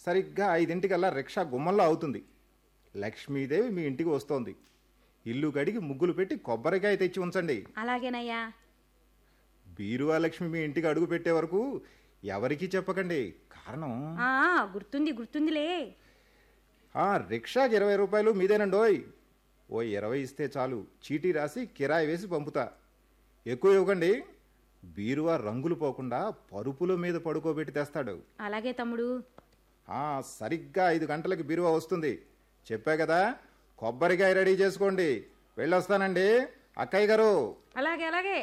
సరిగ్గా ఐదింటికల్లా రిక్షా గుమ్మంలో అవుతుంది లక్ష్మీదేవి మీ ఇంటికి వస్తోంది ఇల్లు గడిగి ముగ్గులు పెట్టి కొబ్బరికాయ తెచ్చి ఉంచండి అలాగేనయ్యా బీరువా లక్ష్మి మీ ఇంటికి అడుగు పెట్టే వరకు ఎవరికీ చెప్పకండి కారణం ఆ, గుర్తుంది గుర్తుందిలే ఆ రిక్షాకి ఇరవై రూపాయలు మీదేనండోయ్ ఓ ఇరవై ఇస్తే చాలు చీటీ రాసి కిరాయి వేసి పంపుతా ఎక్కువ ఇవ్వకండి బీరువా రంగులు పోకుండా పరుపుల మీద పడుకోబెట్టి తెస్తాడు అలాగే తమ్ముడు ఆ సరిగ్గా ఐదు గంటలకి బీరువా వస్తుంది చెప్పా కదా కొబ్బరికాయ రెడీ చేసుకోండి వెళ్ళొస్తానండి అక్కయ్య గారు అలాగే అలాగే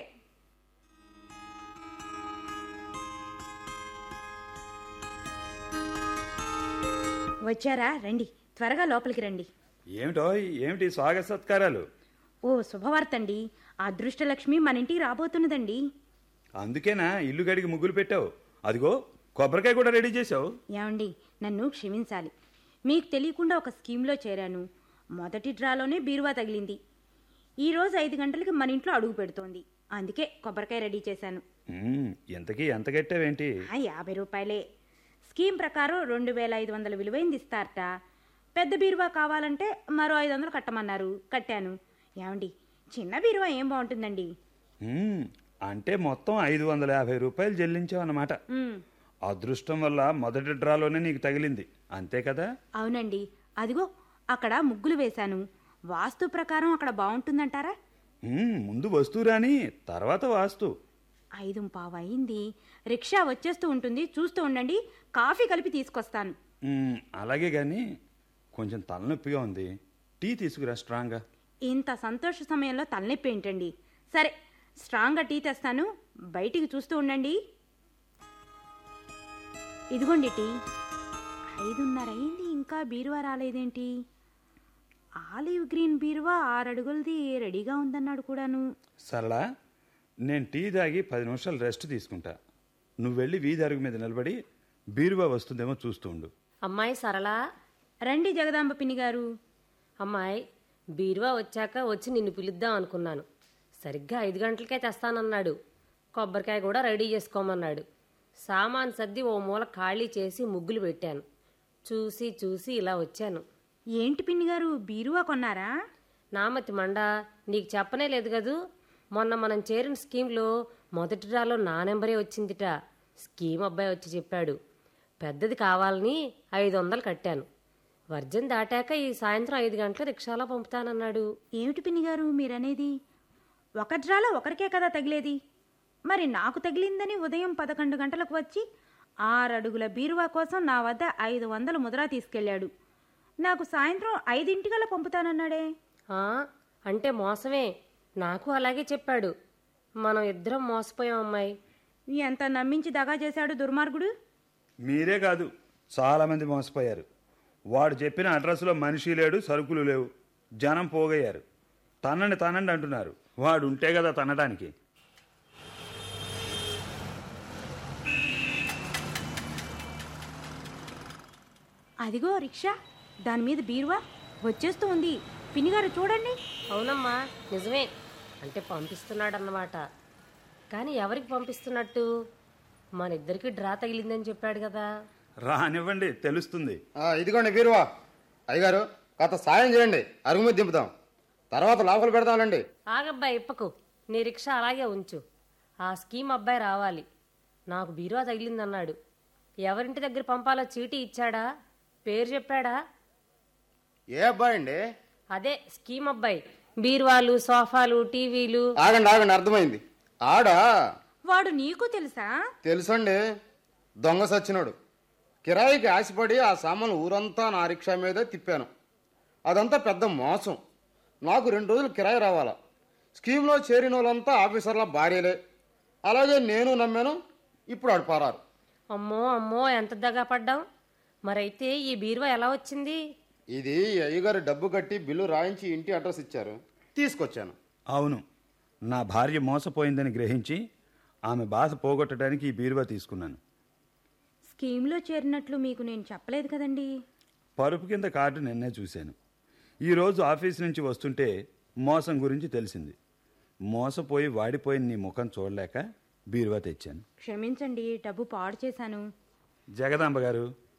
వచ్చారా రండి త్వరగా లోపలికి రండి ఏమిటో ఏమిటి స్వాగత సత్కారాలు ఓ శుభవార్త అండి అదృష్టలక్ష్మి మన ఇంటికి రాబోతున్నదండి అందుకేనా ఇల్లు గడికి ముగ్గులు పెట్టావు అదిగో కొబ్బరికాయ కూడా రెడీ చేసావు ఏమండి నన్ను క్షమించాలి మీకు తెలియకుండా ఒక స్కీమ్లో చేరాను మొదటి డ్రాలోనే బీరువా తగిలింది ఈ రోజు ఐదు గంటలకి మన ఇంట్లో అడుగు పెడుతోంది అందుకే కొబ్బరికాయ రెడీ చేశాను ఉమ్, ఇంతకీ ఎంత కట్టావేంటి ఆ, యాభై రూపాయలే స్కీమ్ ప్రకారం రెండు వేల ఐదు వందల విలువైంది ఇస్తారట పెద్ద బీరువా కావాలంటే మరో ఐదు వందలు కట్టమన్నారు కట్టాను ఏమండి చిన్న బీరువా ఏం బాగుంటుందండి ఉమ్, అంటే మొత్తం ఐదు వందల యాభై రూపాయలు చెల్లించావు అన్నమాట ఉమ్, అదృష్టం వల్ల మొదటి డ్రాలోనే నీకు తగిలింది అంతే కదా అవునండి అదిగో అక్కడ ముగ్గులు వేశాను వాస్తు ప్రకారం అక్కడ బాగుంటుందంటారా ఉమ్, ముందు వస్తువు రాని తర్వాత వాస్తు ఐదు పావు అయింది రిక్షా వచ్చేస్తూ ఉంటుంది చూస్తూ ఉండండి కాఫీ కలిపి తీసుకొస్తాను ఉమ్, అలాగే గాని కొంచెం తలనొప్పిగా ఉంది టీ తీసుకురా స్ట్రాంగ్గా ఇంత సంతోష సమయంలో తలనొప్పి ఏంటండి సరే స్ట్రాంగ్గా టీ తెస్తాను బయటికి చూస్తూ ఉండండి ఇదిగోండి టీ ఐదున్నర అయింది ఇంకా బీరువా రాలేదేంటి ఆలివ్ గ్రీన్ బీరువా ఆరడుగులది రెడీగా ఉందన్నాడు కూడాను సరళా నేను టీ తాగి పది నిమిషాలు రెస్ట్ తీసుకుంటా నువ్వు వెళ్ళి వీధి అరుగు మీద నిలబడి బీరువా వస్తుందేమో చూస్తూ ఉండు అమ్మాయి సరళ రండి జగదాంబ పిన్ని గారు అమ్మాయి బీరువా వచ్చాక వచ్చి నిన్ను పిలుద్దాం అనుకున్నాను సరిగ్గా ఐదు గంటలకే తెస్తానన్నాడు కొబ్బరికాయ కూడా రెడీ చేసుకోమన్నాడు సామాన్ సర్ది ఓ మూల ఖాళీ చేసి ముగ్గులు పెట్టాను చూసి చూసి ఇలా వచ్చాను ఏంటి పిన్ని గారు బీరువా కొన్నారా నామతి మండ నీకు చెప్పనే లేదు కదూ మొన్న మనం చేరిన స్కీమ్లో మొదటి డ్రాలో నా నెంబరే వచ్చిందిట స్కీమ్ అబ్బాయి వచ్చి చెప్పాడు పెద్దది కావాలని ఐదు వందలు కట్టాను వర్జన్ దాటాక ఈ సాయంత్రం ఐదు గంటల రిక్షాలో పంపుతానన్నాడు ఏమిటి పిన్ని గారు మీరనేది ఒక డ్రాలో ఒకరికే కదా తగిలేది మరి నాకు తగిలిందని ఉదయం పదకొండు గంటలకు వచ్చి ఆరు అడుగుల బీరువా కోసం నా వద్ద ఐదు వందల ముద్రా తీసుకెళ్ళాడు నాకు సాయంత్రం ఐదింటికల్లా పంపుతానన్నాడే ఆ, అంటే మోసమే నాకు అలాగే చెప్పాడు మనం ఇద్దరం మోసపోయాం అమ్మాయి ఎంత నమ్మించి దగా చేశాడు దుర్మార్గుడు మీరే కాదు చాలామంది మోసపోయారు వాడు చెప్పిన అడ్రస్లో మనిషి లేడు సరుకులు లేవు జనం పోగయ్యారు తనండి తనండి అంటున్నారు వాడు ఉంటే కదా తనడానికి అదిగో రిక్షా దాని మీద బీరువా వచ్చేస్తూ ఉంది పిన్నిగారు చూడండి అవునమ్మా నిజమే అంటే పంపిస్తున్నాడన్నమాట కానీ ఎవరికి పంపిస్తున్నట్టు మన ఇద్దరికి డ్రా తగిలిందని చెప్పాడు కదా రానివ్వండి తెలుస్తుంది ఆ, ఇదిగోండి బీరువా అయ్యగారు కాస్త సాయం చేయండి అరుగు మీద దింపుదాం తర్వాత లోపల పెడదాంలేండి ఆగబ్బాయి ఇప్పకు నీ రిక్షా అలాగే ఉంచు ఆ స్కీమ్ అబ్బాయి రావాలి నాకు బీరువా తగిలిందన్నాడు ఎవరింటి దగ్గర పంపాలో చీటీ ఇచ్చాడా పేరు చెప్పాడా ఏ అబ్బాయి అండి అదే స్కీమ్ అబ్బాయి బీరువాలు సోఫాలు టీవీలు ఆగండి ఆగండి అర్థమైంది ఆడా వాడు నీకు తెలుసా తెలుసండి దొంగ సచ్చినోడు కిరాయికి ఆశపడి ఆ సామాన్లు ఊరంతా నా రిక్షా మీదే తిప్పాను అదంతా పెద్ద మోసం నాకు రెండు రోజులు కిరాయి రావాలా స్కీమ్లో చేరిన వాళ్ళంతా ఆఫీసర్ల భార్యలే అలాగే నేను నమ్మాను ఇప్పుడు ఆడు పారారు అమ్మో అమ్మో ఎంత దగా పడ్డాం మరైతే ఈ బీరువా ఎలా వచ్చింది ఇది అయ్యగారు డబ్బు కట్టి బిల్లు రాయించి ఇంటి అడ్రస్ ఇచ్చారు తీసుకొచ్చాను అవును నా భార్య మోసపోయిందని గ్రహించి ఆమె బాధ పోగొట్టడానికి ఈ బీరువా తీసుకున్నాను స్కీమ్లో చేరినట్లు మీకు నేను చెప్పలేదు కదండి పరుపు కింద కార్డు నిన్నే చూశాను ఈరోజు ఆఫీస్ నుంచి వస్తుంటే మోసం గురించి తెలిసింది మోసపోయి వాడిపోయిన నీ ముఖం చూడలేక బీరువా తెచ్చాను క్షమించండి డబ్బు పాడు చేశాను జగదాంబ గారు